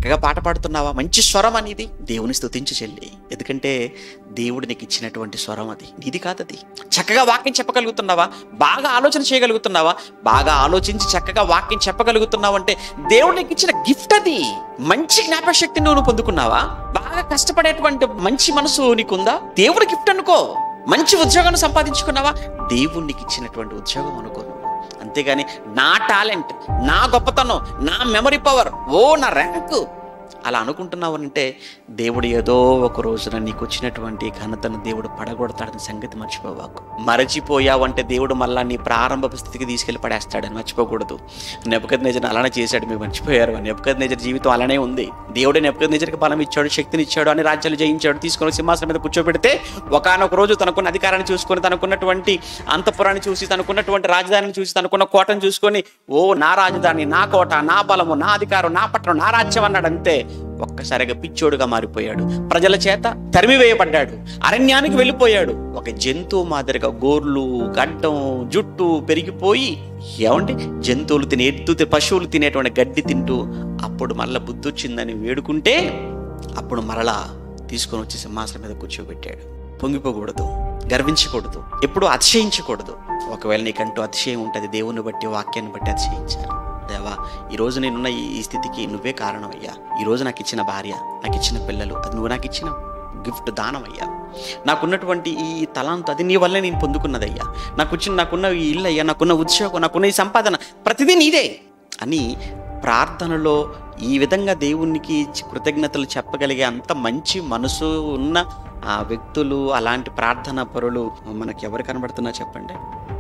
చక్కగా పాట పాడుతున్నావా మంచి స్వరం అనేది దేవుని స్తుతించు చెల్లి ఎందుకంటే దేవుడు నీకు ఇచ్చినటువంటి స్వరం అది నీది కాదది చక్కగా వాక్యం చెప్పగలుగుతున్నావా బాగా ఆలోచన చేయగలుగుతున్నావా బాగా ఆలోచించి చక్కగా వాక్యం చెప్పగలుగుతున్నావు అంటే దేవుడు నీకు ఇచ్చిన గిఫ్ట్ అది మంచి జ్ఞాపకశక్తి నువ్వు పొందుకున్నావా బాగా కష్టపడేటువంటి మంచి మనసు నీకుందా దేవుడి గిఫ్ట్ అనుకో మంచి ఉద్యోగాన్ని సంపాదించుకున్నావా దేవుడు నీకు ఇచ్చినటువంటి ఉద్యోగం అనుకో నువ్వు. అంతేగాని నా టాలెంట్ నా గొప్పతనం నా మెమరీ పవర్ ఓ నా ర్యాంకు అలా అనుకుంటున్నావు అంటే దేవుడు ఏదో ఒక రోజున నీకు వచ్చినటువంటి ఘనతను దేవుడు పడగొడతాడని సంగతి మర్చిపోవాకు మరచిపోయావంటే దేవుడు మళ్ళా నీ ప్రారంభ స్థితికి తీసుకెళ్లి పడేస్తాడని మర్చిపోకూడదు నెపకద్ నేజర్ అలానే చేశాడు మీరు మర్చిపోయారు నెపకద్ నేజర్ జీవితం అలానే ఉంది దేవుడే నెపకద్ నేజర్కి బలం ఇచ్చాడు శక్తిని ఇచ్చాడు అని రాజ్యాలు జయించాడు తీసుకొని సింహాసనం మీద కూర్చోబెడితే ఒకనొక రోజు తనకున్న అధికారాన్ని చూసుకొని తనకున్నటువంటి అంతఃపురాన్ని చూసి తనకున్నటువంటి రాజధానిని చూసి తనకున్న కోటను చూసుకొని ఓ నా రాజధాని నా కోట నా బలము నా అధికారం నా పట్టణం నా రాజ్యం అన్నాడు అంతే ఒక్కసారిగా పిచ్చోడుగా మారిపోయాడు ప్రజల చేత తరిమివేయబడ్డాడు అరణ్యానికి వెళ్ళిపోయాడు ఒక జంతువు మాదిరిగా గోర్లు గడ్డం జుట్టు పెరిగిపోయి ఏమండి జంతువులు తినే ఎద్దు తి- పశువులు తినేటువంటి గడ్డి తింటూ అప్పుడు మళ్ళా బుద్ధి వచ్చిందని వేడుకుంటే అప్పుడు మరలా తీసుకొని వచ్చి సింహాసనం మీద కూర్చోబెట్టాడు పొంగిపోకూడదు గర్వించకూడదు ఎప్పుడు అతిశయించకూడదు ఒకవేళ నీకంటూ అతిశయం ఉంటుంది దేవుని బట్టి వాక్యాన్ని బట్టి అతిశయించాలి దేవా ఈరోజు నేనున్న ఈ ఈ స్థితికి నువ్వే కారణం అయ్యా ఈరోజు నాకు ఇచ్చిన భార్య నాకు ఇచ్చిన పిల్లలు అది నువ్వు నాకు ఇచ్చిన గిఫ్ట్ దానం అయ్యా నాకున్నటువంటి ఈ తలాంతు అది నీ వల్లే నేను పొందుకున్నదయ్యా నాకు వచ్చిన నాకున్న ఈ ఇల్లు అయ్యా నాకున్న ఉద్యోగం నాకున్న ఈ సంపాదన ప్రతిదీ నీదే అని ప్రార్థనలో ఈ విధంగా దేవునికి కృతజ్ఞతలు చెప్పగలిగే అంత మంచి మనసు ఉన్న ఆ వ్యక్తులు అలాంటి ప్రార్థనా పరులు మనకి ఎవరు కనబడుతున్నా చెప్పండి